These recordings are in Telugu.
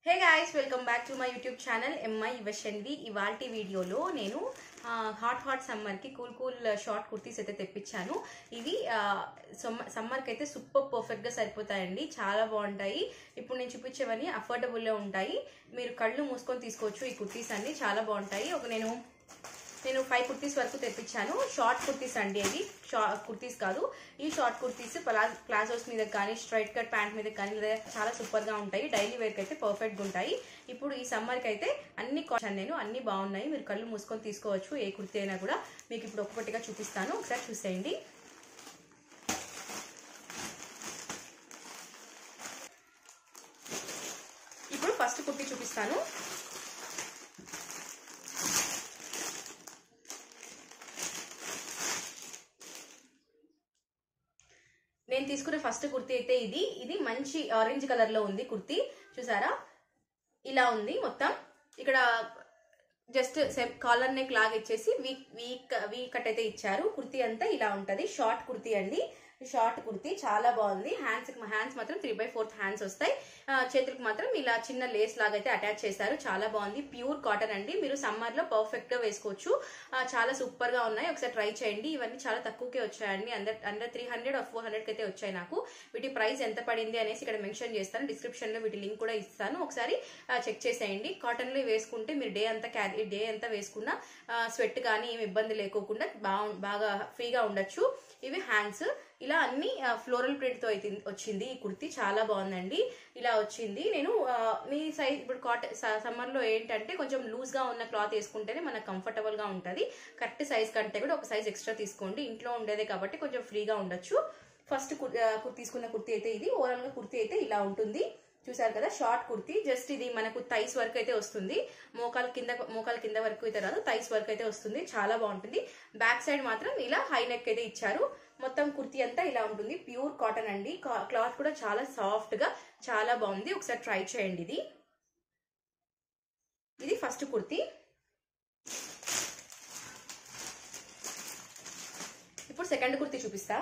hey guys welcome back to my YouTube channel ఎంఐ యువశన్వి ఇవాల్టి వీడియోలో నేను హాట్ హాట్ సమ్మర్కి కూల్ కూల్ షార్ట్ కుర్తీస్ అయితే తెప్పించాను ఇవి సమ్మర్కి అయితే సూపర్ పర్ఫెక్ట్గా సరిపోతాయండి చాలా బాగుంటాయి ఇప్పుడు నేను చూపించేవన్నీ అఫోర్డబుల్లో ఉంటాయి మీరు కళ్ళు మూసుకొని తీసుకోవచ్చు ఈ కుర్తీస్ అన్ని చాలా బాగుంటాయి ఒక నేను నేను ఫైవ్ కుర్తీస్ వరకు తెప్పించాను షార్ట్ కుర్తీస్ అండి అవి షార్ట్ కుర్తీస్ కాదు ఈ షార్ట్ కుర్తీస్ ప్లా ప్లాజోస్ మీద కానీ స్ట్రైట్ కట్ ప్యాంట్ మీద కానీ లేదా చాలా సూపర్గా ఉంటాయి డైలీ వేర్కి అయితే పర్ఫెక్ట్గా ఉంటాయి ఇప్పుడు ఈ సమ్మర్కి అయితే అన్ని కాషన్ నేను అన్ని బాగున్నాయి మీరు కళ్ళు మూసుకొని తీసుకోవచ్చు ఏ కుర్తీ అయినా కూడా మీకు ఇప్పుడు ఒక్కొక్కటిగా చూపిస్తాను ఒకసారి చూసేయండి ఇప్పుడు ఫస్ట్ కుర్తీ చూపిస్తాను నేను తీసుకునే ఫస్ట్ కుర్తీ అయితే ఇది ఇది మంచి ఆరెంజ్ కలర్ లో ఉంది కుర్తీ చూసారా ఇలా ఉంది మొత్తం ఇక్కడ జస్ట్ కాలర్ నెక్ లాగా ఇచ్చేసి వీక్ వీక్ వీ కట్ అయితే ఇచ్చారు కుర్తీ అంతా ఇలా ఉంటది షార్ట్ కుర్తీ అండి షార్ట్ కుర్తీ చాలా బాగుంది హ్యాండ్స్ హ్యాండ్స్ మాత్రం త్రీ బై ఫోర్త్ హ్యాండ్స్ వస్తాయి చేతులకు మాత్రం ఇలా చిన్న లేస్ లాగా అయితే అటాచ్ చేశారు చాలా బాగుంది ప్యూర్ కాటన్ అండి మీరు సమ్మర్ లో పర్ఫెక్ట్ గా వేసుకోవచ్చు చాలా సూపర్ గా ఉన్నాయి ఒకసారి ట్రై చేయండి ఇవన్నీ చాలా తక్కువకే వచ్చాయండి under under three hundred or four hundred అయితే వచ్చాయి నాకు వీటి ప్రైస్ ఎంత పడింది అనేసి ఇక్కడ మెన్షన్ చేస్తాను డిస్క్రిప్షన్ లో వీటి లింక్ కూడా ఇస్తాను ఒకసారి చెక్ చేసేయండి కాటన్ లో వేసుకుంటే మీరు డే అంతా క్యారీ డే అంతా వేసుకున్న స్వెట్ కానీ ఏమి ఇబ్బంది లేకోకుండా బాగా ఫ్రీగా ఉండొచ్చు ఇవి హ్యాండ్స్ ఇలా అన్ని ఫ్లోరల్ ప్రింట్ తో అయితే వచ్చింది ఈ కుర్తీ చాలా బాగుందండి ఇలా వచ్చింది నేను మీ సైజ్ ఇప్పుడు కాటన్ సమ్మర్ లో ఏంటంటే కొంచెం లూజ్ గా ఉన్న క్లాత్ వేసుకుంటేనే మనకు కంఫర్టబుల్ గా ఉంటుంది కరెక్ట్ సైజ్ కంటే కూడా ఒక సైజ్ ఎక్స్ట్రా తీసుకోండి ఇంట్లో ఉండేదే కాబట్టి కొంచెం ఫ్రీగా ఉండొచ్చు ఫస్ట్ తీసుకున్న కుర్తీ అయితే ఇది ఓవరాల్ గా కుర్తీ అయితే ఇలా ఉంటుంది చూసారు కదా షార్ట్ కుర్తీ జస్ట్ ఇది మనకు థైస్ వరకు అయితే వస్తుంది మోకాల కింద మోకాల కింద వరకు అయితే రాదు థైస్ వరకు అయితే వస్తుంది చాలా బాగుంటుంది బ్యాక్ సైడ్ మాత్రం ఇలా హై నెక్ అయితే ఇచ్చారు మొత్తం కుర్తీ అంతా ఇలా ఉంటుంది ప్యూర్ కాటన్ అండి క్లాత్ కూడా చాలా సాఫ్ట్ గా చాలా బాగుంది ఒకసారి ట్రై చేయండి ఇది ఇది ఫస్ట్ కుర్తీ ఇప్పుడు సెకండ్ కుర్తీ చూపిస్తా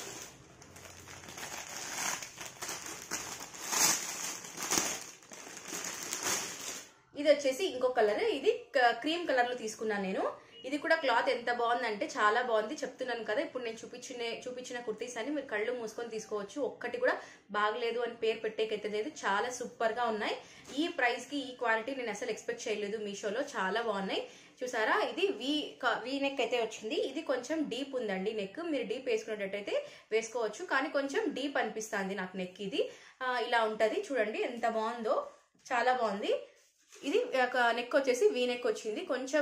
ఇది వచ్చేసి ఇంకో కలర్ ఇది క్రీమ్ కలర్ లో తీసుకున్నాను నేను ఇది కూడా క్లాత్ ఎంత బాగుందంటే చాలా బాగుంది చెప్తున్నాను కదా ఇప్పుడు నేను చూపించిన చూపించిన కుర్తీస్ అని మీరు కళ్ళు మూసుకొని తీసుకోవచ్చు ఒక్కటి కూడా బాగలేదు అని పేరు పెట్టేకైతే లేదు చాలా సూపర్ గా ఉన్నాయి ఈ ప్రైస్ కి ఈ క్వాలిటీ నేను అసలు ఎక్స్పెక్ట్ చేయలేదు మీషోలో చాలా బాగున్నాయి చూసారా ఇది వీ వీ నెక్ అయితే వచ్చింది ఇది కొంచెం డీప్ ఉందండి నెక్ మీరు డీప్ వేసుకునేటట్టయితే వేసుకోవచ్చు కానీ కొంచెం డీప్ అనిపిస్తుంది నాకు నెక్ ఇది ఇలా ఉంటది చూడండి ఎంత బాగుందో చాలా బాగుంది ఇది నెక్ వచ్చేసి వీ నెక్ వచ్చింది కొంచెం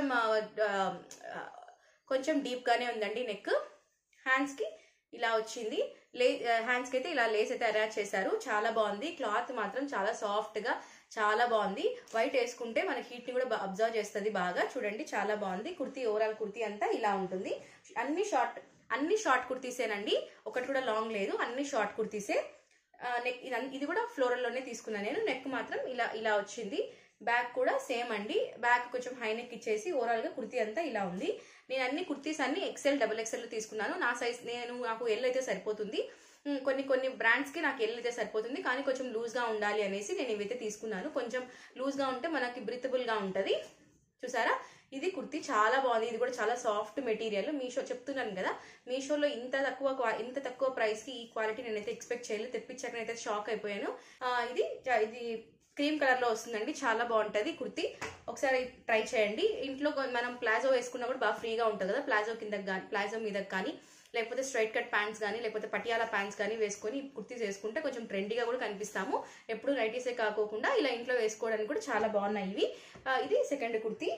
కొంచెం డీప్ గానే ఉందండి నెక్ హ్యాండ్స్ కి ఇలా వచ్చింది లే హ్యాండ్స్ కి అయితే ఇలా లేస్ అయితే అటాచ్ చేశారు చాలా బాగుంది క్లాత్ మాత్రం చాలా సాఫ్ట్ గా చాలా బాగుంది వైట్ వేసుకుంటే మన హీట్ ని కూడా అబ్జర్వ్ చేస్తుంది బాగా చూడండి చాలా బాగుంది కుర్తీ ఓవరాల్ కుర్తీ అంతా ఇలా ఉంటుంది అన్ని షార్ట్ అన్ని షార్ట్ కుర్తీసేనండి ఒకటి కూడా లాంగ్ లేదు అన్ని షార్ట్ కుర్తీసే నెక్ ఇది కూడా ఫ్లోరల్ లోనే తీసుకున్నాను నేను నెక్ మాత్రం ఇలా ఇలా వచ్చింది బ్యాక్ కూడా సేమ్ అండి బ్యాక్ కొంచెం హై నెక్ ఇచ్చేసి ఓవరాల్ గా కుర్తీ అంతా ఇలా ఉంది నేను అన్ని కుర్తీస్ అన్ని ఎక్సెల్ డబుల్ ఎక్సెల్ తీసుకున్నాను నా సైజ్ నేను నాకు ఎల్ అయితే సరిపోతుంది కొన్ని కొన్ని బ్రాండ్స్ కి నాకు ఎల్ అయితే సరిపోతుంది కానీ కొంచెం లూజ్ గా ఉండాలి అనేసి నేను ఇవైతే తీసుకున్నాను కొంచెం లూజ్ గా ఉంటే మనకి బ్రితబుల్ గా ఉంటది చూసారా ఇది కుర్తీ చాలా బాగుంది ఇది కూడా చాలా సాఫ్ట్ మెటీరియల్ మీషో చెప్తున్నాను కదా మీషోలో ఇంత తక్కువ ఇంత తక్కువ ప్రైస్ కి ఈ క్వాలిటీ నేనైతే ఎక్స్పెక్ట్ చేయలేదు తెప్పించాక నేనైతే షాక్ అయిపోయాను ఇది ఇది క్రీమ్ కలర్ లో వస్తుందండి చాలా బాగుంటది కుర్తీ ఒకసారి ట్రై చేయండి ఇంట్లో మనం ప్లాజో వేసుకున్నా కూడా బాగా ఫ్రీగా ఉంటుంది కదా ప్లాజో కింద కానీ ప్లాజో మీద కానీ లేకపోతే స్ట్రైట్ కట్ ప్యాంట్స్ కానీ లేకపోతే పటియాలా ప్యాంట్స్ కానీ వేసుకొని కుర్తీస్ వేసుకుంటే కొంచెం ట్రెండీగా కూడా కనిపిస్తాము ఎప్పుడు నైటీసే కాకోకుండా ఇలా ఇంట్లో వేసుకోవడానికి కూడా చాలా బాగున్నాయి ఇవి ఇది సెకండ్ కుర్తీ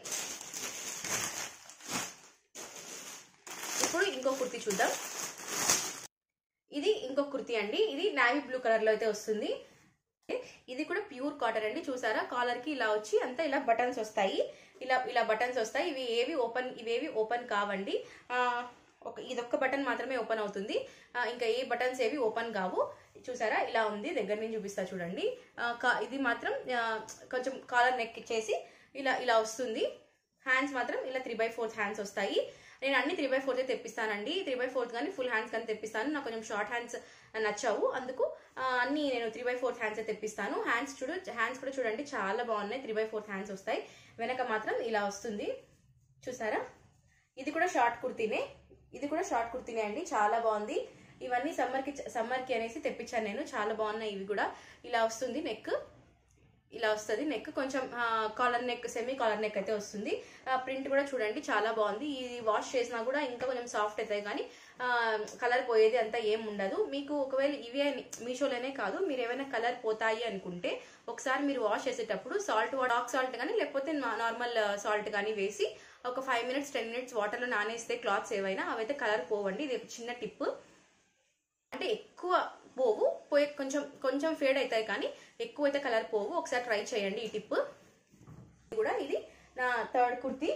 ఇప్పుడు ఇంకో కుర్తీ చూద్దాం ఇది ఇంకో కుర్తీ అండి ఇది నావీ బ్లూ కలర్ లో అయితే వస్తుంది ఇది కూడా ప్యూర్ కాటన్ అండి చూసారా కాలర్ కి ఇలా వచ్చి అంతా ఇలా బటన్స్ వస్తాయి ఇలా ఇలా బటన్స్ వస్తాయి ఇవి ఏవి ఓపెన్ ఇవేవి ఓపెన్ కావండి ఒక ఇదొక్క బటన్ మాత్రమే ఓపెన్ అవుతుంది ఇంకా ఏ బటన్స్ ఏవి ఓపెన్ కావు చూసారా ఇలా ఉంది దగ్గర నుంచి చూపిస్తా చూడండి ఇది మాత్రం కొంచెం కాలర్ నెక్ ఇచ్చేసి ఇలా ఇలా వస్తుంది హ్యాండ్స్ మాత్రం ఇలా త్రీ బై ఫోర్త్ హ్యాండ్స్ వస్తాయి నేను అన్ని త్రీ బై ఫోర్త్ తెప్పిస్తానండి త్రీ బై ఫోర్త్ కానీ ఫుల్ హ్యాండ్స్ కానీ తెప్పిస్తాను నాకు కొంచెం షార్ట్ హ్యాండ్స్ నచ్చావు అందుకు ఆ, అన్ని నేను త్రీ బై ఫోర్త్ హ్యాండ్స్ తెప్పిస్తాను హ్యాండ్స్ చూడు హ్యాండ్స్ కూడా చూడండి చాలా బాగున్నాయి త్రీ బై ఫోర్త్ హ్యాండ్స్ వస్తాయి వెనక మాత్రం ఇలా వస్తుంది చూసారా ఇది కూడా షార్ట్ కుర్తీనే ఇది కూడా షార్ట్ కుర్తీనే అండి చాలా బాగుంది ఇవన్నీ సమ్మర్ కి సమ్మర్ కి అనేసి తెప్పించాను నేను చాలా బాగున్నాయి ఇవి కూడా ఇలా వస్తుంది నెక్ ఇలా వస్తుంది నెక్ కొంచెం collar neck semi collar neck అయితే వస్తుంది ప్రింట్ కూడా చూడండి చాలా బాగుంది ఇది వాష్ చేసినా కూడా ఇంకా కొంచెం సాఫ్ట్ అవుతాయి కానీ కలర్ పోయేది అంతా ఏం ఉండదు మీకు ఒకవేళ ఇవే మీషోలోనే కాదు మీరు ఏమైనా కలర్ పోతాయి అనుకుంటే ఒకసారి మీరు వాష్ చేసేటప్పుడు సాల్ట్ డాక్ సాల్ట్ కానీ లేకపోతే నార్మల్ సాల్ట్ కానీ వేసి ఒక ఫైవ్ మినిట్స్ టెన్ మినిట్స్ వాటర్లో నానేస్తే క్లాత్స్ ఏవైనా అవైతే కలర్ పోవండి ఇది ఒక చిన్న టిప్ అంటే ఎక్కువ పోవు పోయే కొంచెం కొంచెం ఫేడ్ అవుతాయి కానీ ఎక్కువ అయితే కలర్ పోవు ఒకసారి ట్రై చేయండి ఈ టిప్ ఇది కూడా ఇది నా థర్డ్ కుర్తీ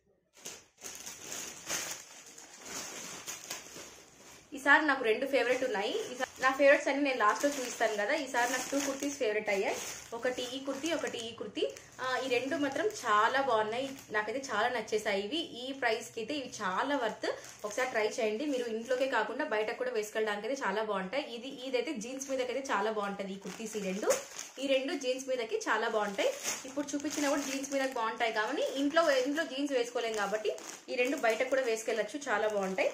ఈసారి నాకు రెండు ఫేవరెట్ ఉన్నాయి ఈసారి నా ఫేవరెట్స్ అన్ని నేను లాస్ట్ లో చూపిస్తాను కదా ఈసారి నాకు టూ కుర్తీస్ ఫేవరెట్ అయ్యాయి ఒకటి ఈ కుర్తీ ఒకటి ఈ కుర్తీ ఆ, ఈ రెండు మాత్రం చాలా బాగున్నాయి నాకైతే చాలా నచ్చేసాయి ఇవి ఈ ప్రైస్ కి అయితే ఇవి చాలా వర్త్ ఒకసారి ట్రై చేయండి మీరు ఇంట్లోకే కాకుండా బయట కూడా వేసుకెళ్ళడానికి అయితే చాలా బాగుంటాయి ఇది ఇదైతే జీన్స్ మీదకైతే చాలా బాగుంటది ఈ కుర్తీస్ ఈ రెండు ఈ రెండు జీన్స్ మీదకి చాలా బాగుంటాయి ఇప్పుడు చూపించిన కూడా జీన్స్ మీద బాగుంటాయి కాబట్టి ఇంట్లో ఇంట్లో జీన్స్ వేసుకోలేం కాబట్టి ఈ రెండు బయట కూడా వేసుకెళ్ళచ్చు చాలా బాగుంటాయి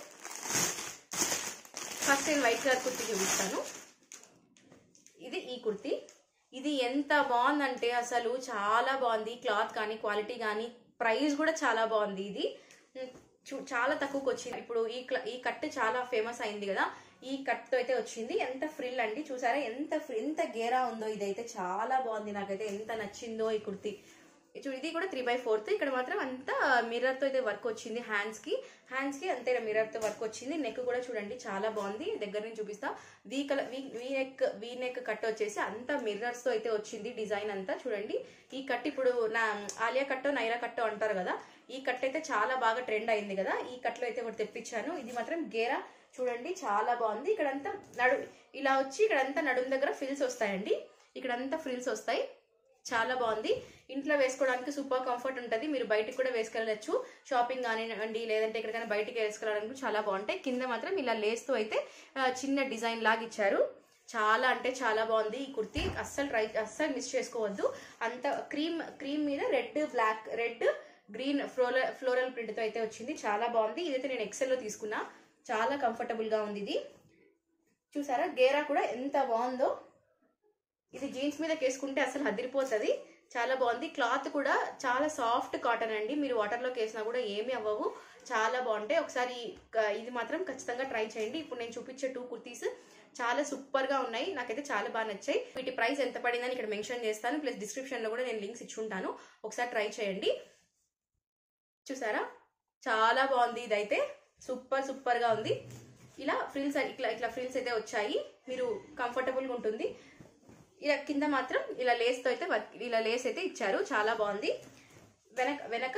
ఫస్ట్ నేను వైట్ కలర్ కుర్తీ చూపిస్తాను ఇది ఈ కుర్తీ ఇది ఎంత బాగుందంటే అసలు చాలా బాగుంది క్లాత్ కానీ క్వాలిటీ కానీ ప్రైస్ కూడా చాలా బాగుంది ఇది ఉమ్, చూ- చాలా తక్కువకి వచ్చింది ఇప్పుడు ఈ క్ల- ఈ కట్ చాలా ఫేమస్ అయింది కదా ఈ కట్ అయితే వచ్చింది ఎంత ఫ్రిల్ అండి చూసారా ఎంత fr- ఎంత గేరా ఉందో ఇదైతే చాలా బాగుంది నాకైతే ఎంత నచ్చిందో ఈ కుర్తీ చూడు ఇది కూడా త్రీ బై ఫోర్త్ ఇక్కడ మాత్రం అంతా మిర్రర్ తో అయితే వర్క్ వచ్చింది హ్యాండ్స్ కి హ్యాండ్స్ కి అంతే మిర్రర్ తో వర్క్ వచ్చింది నెక్ కూడా చూడండి చాలా బాగుంది దగ్గర నుంచి చూపిస్తా V colour V neck V neck cut వచ్చేసి అంతా మిర్రర్స్ తో అయితే వచ్చింది డిజైన్ అంతా చూడండి ఈ కట్ ఇప్పుడు నా ఆలియా కట్టో నైరా కట్టో అంటారు కదా ఈ కట్ అయితే చాలా బాగా ట్రెండ్ అయింది కదా ఈ కట్లో అయితే ఒకటి తెప్పించాను ఇది మాత్రం గేరా చూడండి చాలా బాగుంది ఇక్కడంతా నడు ఇలా వచ్చి ఇక్కడంతా నడుము దగ్గర ఫిల్స్ వస్తాయండి ఇక్కడంతా ఫ్రిల్స్ వస్తాయి చాలా బాగుంది ఇంట్లో వేసుకోవడానికి సూపర్ కంఫర్ట్ ఉంటుంది మీరు బయటికి కూడా వేసుకెళ్ళచ్చు షాపింగ్ కానివ్వండి లేదంటే ఎక్కడికైనా బయటికి వేసుకెళ్ళడానికి చాలా బాగుంటాయి కింద మాత్రం ఇలా లేస్తో అయితే ఆ, చిన్న డిజైన్ లాగా ఇచ్చారు చాలా అంటే చాలా బాగుంది ఈ కుర్తీ అస్సలు ట్రై అస్సలు మిస్ చేసుకోవద్దు అంత క్రీమ్ క్రీమ్ మీద red black red green floral floral print తో అయితే వచ్చింది చాలా బాగుంది ఇదైతే నేను ఎక్సెల్ లో తీసుకున్నా చాలా కంఫర్టబుల్ గా ఉంది ఇది చూసారా గేరా కూడా ఎంత బాగుందో ఇది జీన్స్ మీద వేసుకుంటే అసలు అదిరిపోతుంది చాలా బాగుంది క్లాత్ కూడా చాలా సాఫ్ట్ కాటన్ అండి మీరు వాటర్లోకి వేసినా కూడా ఏమీ అవ్వవు చాలా బాగుంటాయి ఒకసారి క- ఇది మాత్రం ఖచ్చితంగా ట్రై చేయండి ఇప్పుడు నేను చూపించే టూ కుర్తీస్ చాలా సూపర్ గా ఉన్నాయి నాకైతే చాలా బాగా నచ్చాయి వీటి ప్రైస్ ఎంత పడిందని ఇక్కడ మెన్షన్ చేస్తాను ప్లస్ డిస్క్రిప్షన్ లో కూడా నేను లింక్స్ ఇచ్చుంటాను ఒకసారి ట్రై చేయండి చూసారా చాలా బాగుంది ఇదైతే సూపర్ సూపర్ గా ఉంది ఇలా ఫ్రిల్స్ ఇట్లా ఇట్లా ఫ్రిల్స్ అయితే వచ్చాయి మీరు కంఫర్టబుల్ గా ఉంటుంది ఇలా కింద మాత్రం ఇలా లేస్ తో అయితే వర్క్ ఇలా లేస్ అయితే ఇచ్చారు చాలా బాగుంది వెనక వెనక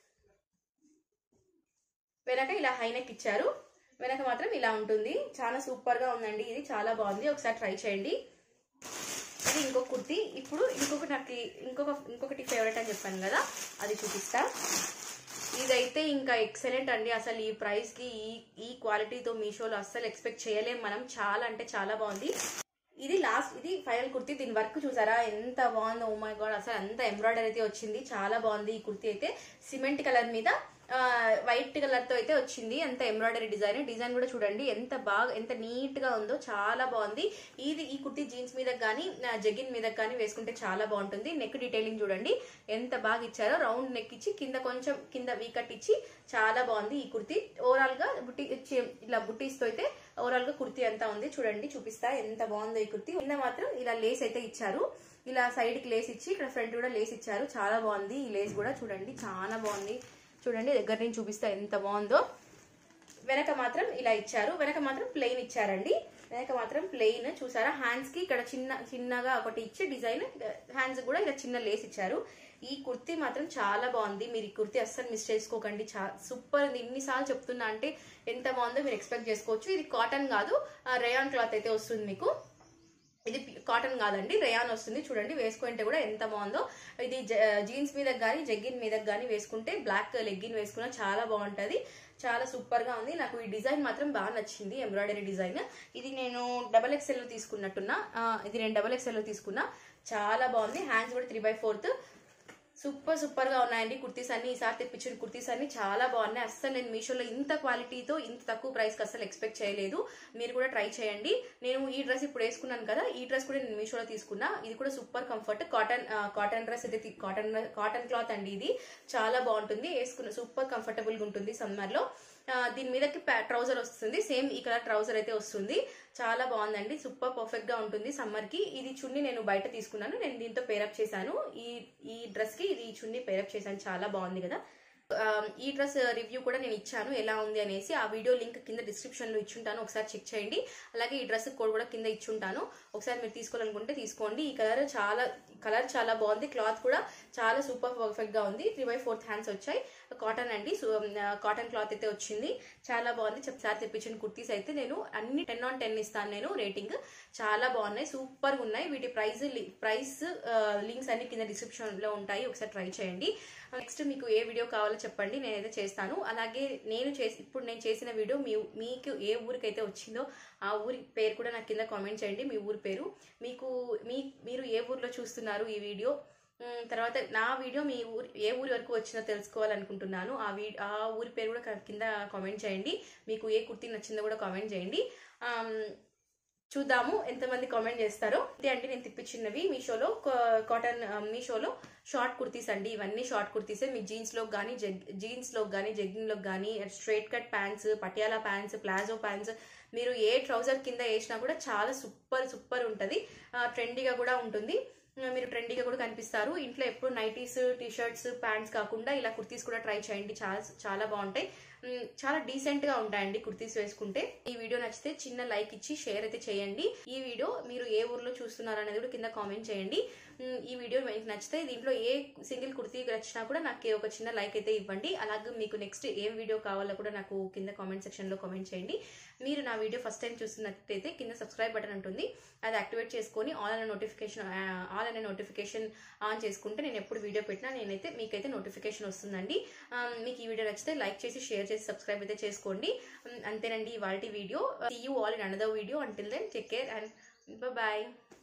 వెనక ఇలా హైనెక్ ఇచ్చారు వెనక మాత్రం ఇలా ఉంటుంది చాలా సూపర్ గా ఉందండి ఇది చాలా బాగుంది ఒకసారి ట్రై చేయండి ఇది ఇంకొక కుర్తి ఇప్పుడు ఇంకొకటి నాకు ఇంకొక ఇంకొకటి ఫేవరెట్ అని చెప్పాను కదా అది చూపిస్తా ఇదైతే ఇంకా ఎక్సలెంట్ అండి అసలు ఈ ప్రైస్ కి ఈ ఈ క్వాలిటీతో మీషోలో అస్సలు ఎక్స్పెక్ట్ చేయలేం మనం చాలా అంటే చాలా బాగుంది ఇది లాస్ట్ ఇది ఫైనల్ కుర్తీ దీని వర్క్ చూసారా ఎంత బాగుందో ఓ మై గాడ్ అసలు అంత ఎంబ్రాయిడరీ అయితే వచ్చింది చాలా బాగుంది ఈ కుర్తీ అయితే సిమెంట్ కలర్ మీద వైట్ కలర్ తో అయితే వచ్చింది అంత ఎంబ్రాయిడరీ డిజైన్ డిజైన్ కూడా చూడండి ఎంత బాగా ఎంత నీట్ గా ఉందో చాలా బాగుంది ఇది ఈ కుర్తీ జీన్స్ మీద కానీ జగిన్ మీద కానీ వేసుకుంటే చాలా బాగుంటుంది నెక్ డీటెయిలింగ్ చూడండి ఎంత బాగా ఇచ్చారో రౌండ్ నెక్ ఇచ్చి కింద కొంచెం కింద వీకట్ ఇచ్చి చాలా బాగుంది ఈ కుర్తీ ఓవరాల్ గా బుట్టి చి- ఇలా బుట్టీస్ తో అయితే ఓవరాల్ గా కుర్తీ అంతా ఉంది చూడండి చూపిస్తా ఎంత బాగుందో ఈ కుర్తీ కింద మాత్రం ఇలా లేస్ అయితే ఇచ్చారు ఇలా సైడ్ కి లేస్ ఇచ్చి ఇక్కడ ఫ్రంట్ కూడా లేస్ ఇచ్చారు చాలా బాగుంది ఈ లేస్ కూడా చూడండి చాలా బాగుంది చూడండి దగ్గర నుంచి చూపిస్తా ఎంత బాగుందో వెనక మాత్రం ఇలా ఇచ్చారు వెనక మాత్రం ప్లెయిన్ ఇచ్చారండి వెనక మాత్రం ప్లెయిన్ చూసారా హ్యాండ్స్ కి ఇక్కడ చిన్న చిన్నగా ఒకటి ఇచ్చి డిజైన్ హ్యాండ్స్ కూడా ఇలా చిన్న లేస్ ఇచ్చారు ఈ కుర్తీ మాత్రం చాలా బాగుంది మీరు ఈ కుర్తీ అస్సలు మిస్ చేసుకోకండి చా సూపర్ ఉంది ఇన్నిసార్లు చెప్తున్నా అంటే ఎంత బాగుందో మీరు ఎక్స్పెక్ట్ చేసుకోవచ్చు ఇది కాటన్ కాదు రేయాన్ క్లాత్ అయితే వస్తుంది మీకు ఇది కాటన్ కాదండి రేయాన్ వస్తుంది చూడండి వేసుకుంటే కూడా ఎంత బాగుందో ఇది జీన్స్ మీద కానీ జగ్గిన్ మీద కానీ వేసుకుంటే బ్లాక్ లెగ్గిన్ వేసుకున్నా చాలా బాగుంటది చాలా సూపర్ గా ఉంది నాకు ఈ డిజైన్ మాత్రం బాగా నచ్చింది ఎంబ్రాయిడరీ డిజైన్ ఇది నేను డబల్ ఎక్స్ఎల్ లో తీసుకున్నట్టున్నా ఆ, ఇది నేను డబల్ ఎక్స్ఎల్ లో తీసుకున్నా చాలా బాగుంది హ్యాండ్స్ కూడా three by fourth super super గా ఉన్నాయండి కుర్తీస్ అన్ని ఈసారి తెప్పించిన కుర్తీస్ అన్ని చాలా బాగున్నాయి అస్సలు నేను మీషోలో ఇంత క్వాలిటీతో ఇంత తక్కువ ప్రైస్ కి అస్సలు ఎక్స్పెక్ట్ చేయలేదు మీరు కూడా ట్రై చేయండి నేను ఈ డ్రెస్ ఇప్పుడు వేసుకున్నాను కదా ఈ డ్రెస్ కూడా నేను మీషోలో తీసుకున్నా ఇది కూడా super comfort cotton cotton dress అయితే కాటన్ కాటన్ క్లాత్ అండి ఇది చాలా బాగుంటుంది వేసుకున్న సూపర్ కంఫర్టబుల్ గా ఉంటుంది సమ్మర్ లో ఆ, దీని మీదకి ట్రౌజర్ వస్తుంది సేమ్ ఈ కలర్ ట్రౌజర్ అయితే వస్తుంది చాలా బాగుందండి సూపర్ పర్ఫెక్ట్ గా ఉంటుంది సమ్మర్ కి ఇది చున్నీ నేను బయట తీసుకున్నాను నేను దీంతో పేరప్ చేశాను ఈ ఈ డ్రెస్ కి ఇది ఈ చున్నీ పేరప్ చేశాను చాలా బాగుంది కదా ఆ, ఈ డ్రెస్ రివ్యూ కూడా నేను ఇచ్చాను ఎలా ఉంది అనేసి ఆ వీడియో లింక్ కింద డిస్క్రిప్షన్ లో ఇచ్చుంటాను ఒకసారి చెక్ చేయండి అలాగే ఈ డ్రెస్ కోడ్ కూడా కింద ఇచ్చుంటాను ఒకసారి మీరు తీసుకోవాలనుకుంటే తీసుకోండి ఈ కలర్ చాలా కలర్ చాలా బాగుంది క్లాత్ కూడా చాలా సూపర్ పర్ఫెక్ట్ గా ఉంది త్రీ బై ఫోర్త్ హ్యాండ్స్ వచ్చాయి కాటన్ అండి కాటన్ క్లాత్ అయితే వచ్చింది చాలా బాగుంది చెప్తారు తెప్పించిన కుర్తీస్ అయితే నేను అన్ని టెన్ ఆన్ టెన్ ఇస్తాను నేను రేటింగ్ చాలా బాగున్నాయి సూపర్ గా ఉన్నాయి వీటి ప్రైస్ ప్రైస్ లింక్స్ అన్ని కింద డిస్క్రిప్షన్ లో ఉంటాయి ఒకసారి ట్రై చేయండి నెక్స్ట్ మీకు ఏ వీడియో కావాలో చెప్పండి నేనైతే చేస్తాను అలాగే నేను చేసి ఇప్పుడు నేను చేసిన వీడియో మీ మీకు ఏ ఊరికైతే వచ్చిందో ఆ ఊరి పేరు కూడా నాకు కింద కామెంట్ చేయండి మీ ఊరి పేరు మీకు మీ మీరు ఏ ఊర్లో చూస్తున్నారు ఈ వీడియో ఉమ్, తర్వాత నా వీడియో మీ ఊరి ఏ ఊరి వరకు వచ్చిందో తెలుసుకోవాలనుకుంటున్నాను ఆ వీ ఆ ఊరి పేరు కూడా క- కింద కామెంట్ చేయండి మీకు ఏ కుర్తీ నచ్చిందో కూడా కామెంట్ చేయండి ఆమ్, చూద్దాము ఎంతమంది కామెంట్ చేస్తారో ఇదే అండి నేను తిప్పించినవి మీషోలో కా- కాటన్ ఆ, మీషోలో షార్ట్ కుర్తీస్ అండి ఇవన్నీ షార్ట్ కుర్తీసే మీ జీన్స్ లో కానీ జీన్స్ లో కానీ జగ్గింగ్ లో కానీ straight cut pants Patiala pants palazzo pants మీరు ఏ ట్రౌజర్ కింద వేసినా కూడా చాలా సూపర్ సూపర్ ఉంటుంది ట్రెండీగా కూడా ఉంటుంది ఆ, మీరు ట్రెండీగా కూడా కనిపిస్తారు ఇంట్లో ఎప్పుడు నైటీస్ టీ షర్ట్స్ ప్యాంట్స్ కాకుండా ఇలా కుర్తీస్ కూడా ట్రై చేయండి చాలా చాలా బాగుంటాయి ఉమ్, చాలా డీసెంట్ గా ఉంటాయండి కుర్తీస్ వేసుకుంటే ఈ వీడియో నచ్చితే చిన్న లైక్ ఇచ్చి షేర్ అయితే చేయండి ఈ వీడియో మీరు ఏ ఊర్లో చూస్తున్నారు అనేది కూడా కింద కామెంట్ చేయండి ఉమ్, ఈ వీడియో మీకు నచ్చితే దీంట్లో ఏ సింగిల్ కుర్తీ నచ్చినా కూడా నాకు ఒక చిన్న లైక్ అయితే ఇవ్వండి అలాగే మీకు నెక్స్ట్ ఏ వీడియో కావాలో కూడా నాకు కింద కామెంట్ సెక్షన్ లో కామెంట్ చేయండి మీరు నా వీడియో ఫస్ట్ టైం చూస్తున్నట్టయితే కింద సబ్స్క్రైబ్ బటన్ ఉంటుంది అది యాక్టివేట్ చేసుకొని ఆల్ అనే నోటిఫికేషన్ ఆల్ అనే నోటిఫికేషన్ ఆన్ చేసుకుంటే నేను ఎప్పుడు వీడియో పెట్టినా నేనైతే మీకైతే నోటిఫికేషన్ వస్తుందండి ఆ, మీకు ఈ వీడియో నచ్చితే లైక్ చేసి షేర్ చేసి సబ్స్క్రైబ్ అయితే చేసుకోండి ఉమ్, అంతేనండి ఇవాళ video you all in another video until then take care and bye